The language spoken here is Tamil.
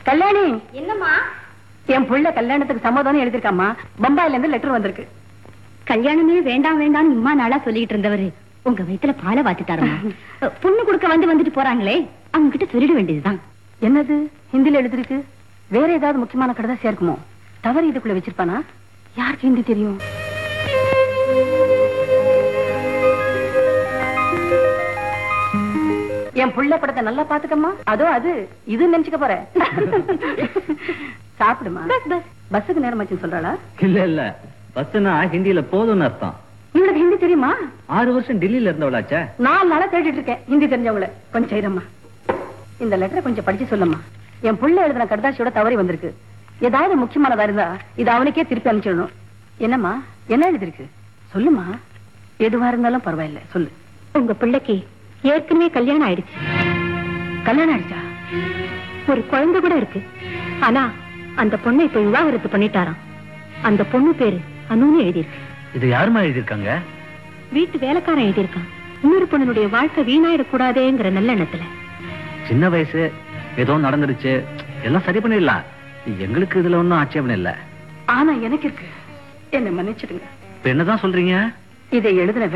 கல்யாணி என்னம்மா என் புள்ள கல்யாணத்துக்கு சம்மதம்னு எழுதிருக்காம்மா பம்பாயில இருந்து லெட்டர் வந்திருக்கு கல்யாணமே வேண்டாம் வேண்டாம்னு இம்மா நாளா சொல்லிட்டு இருந்தவரு உங்க வயித்துல பாலை வாத்திட்டாருமா பொண்ணு கொடுக்க வந்து வந்துட்டு போறாங்களே அவங்க கிட்ட சொல்லிட வேண்டியதுதான் என்னது ஹிந்தில எழுதிருக்கு வேற ஏதாவது முக்கியமான கதை தான் சேர்க்குமோ தவறு இதுக்குள்ள வச்சிருப்பானா யாருக்கு ஹிந்தி தெரியும் என் புள்ள படத்தை நல்லா பாத்துக்கம்மா அதோ அது இது நினைச்சுக்க போற சாப்பிடுமா பஸ் பஸ் பஸ்ஸுக்கு நேரமாச்சுன்னு சொல்றாளா இல்ல இல்ல பஸ்னா ஹிந்தியில போதும்னு அர்த்தம் இவளுக்கு ஹிந்தி தெரியுமா ஆறு வருஷம் டெல்லியில இருந்தவளாச்சே நாலு நாளா தேடிட்டு இருக்கேன் ஹிந்தி தெரிஞ்சவங்கள கொஞ்சம் செய்யறம்மா இந்த லெட்டரை கொஞ்சம் படிச்சு சொல்லம்மா என் புள்ள எழுதின கடுதாசியோட தவறி வந்திருக்கு ஏதாவது முக்கியமானதா இருந்தா இது அவனுக்கே திருப்பி அனுப்பிச்சிடணும் என்னம்மா என்ன எழுதிருக்கு சொல்லுமா எதுவா இருந்தாலும் பரவாயில்ல சொல்லு உங்க பிள்ளைக்கு ஏற்கனவே கல்யாணம் ஆயிடுச்சு கல்யாணம் ஆயிடுச்சா ஒரு குழந்தை கூட இருக்கு ஆனா அந்த பொண்ணை இப்ப விவாகரத்து பண்ணிட்டாராம் அந்த பொண்ணு பேரு அனுன்னு எழுதியிருக்கு இது யாருமா எழுதியிருக்காங்க வீட்டு வேலைக்காரன் எழுதியிருக்கான் இன்னொரு பொண்ணுடைய வாழ்க்கை வீணாயிடக்கூடாதேங்கிற நல்லெண்ணத்துல சின்ன வயசு ஏதோ நடந்துருச்சு எல்லாம் சரி பண்ணிடலாம் எங்களுக்கு இதுல ஒன்றும் ஆட்சேபம் இல்ல ஆனா எனக்கு இருக்கு என்ன மன்னிச்சிடுங்க இப்ப என்னதான் சொல்றீங்க இதை எழுதின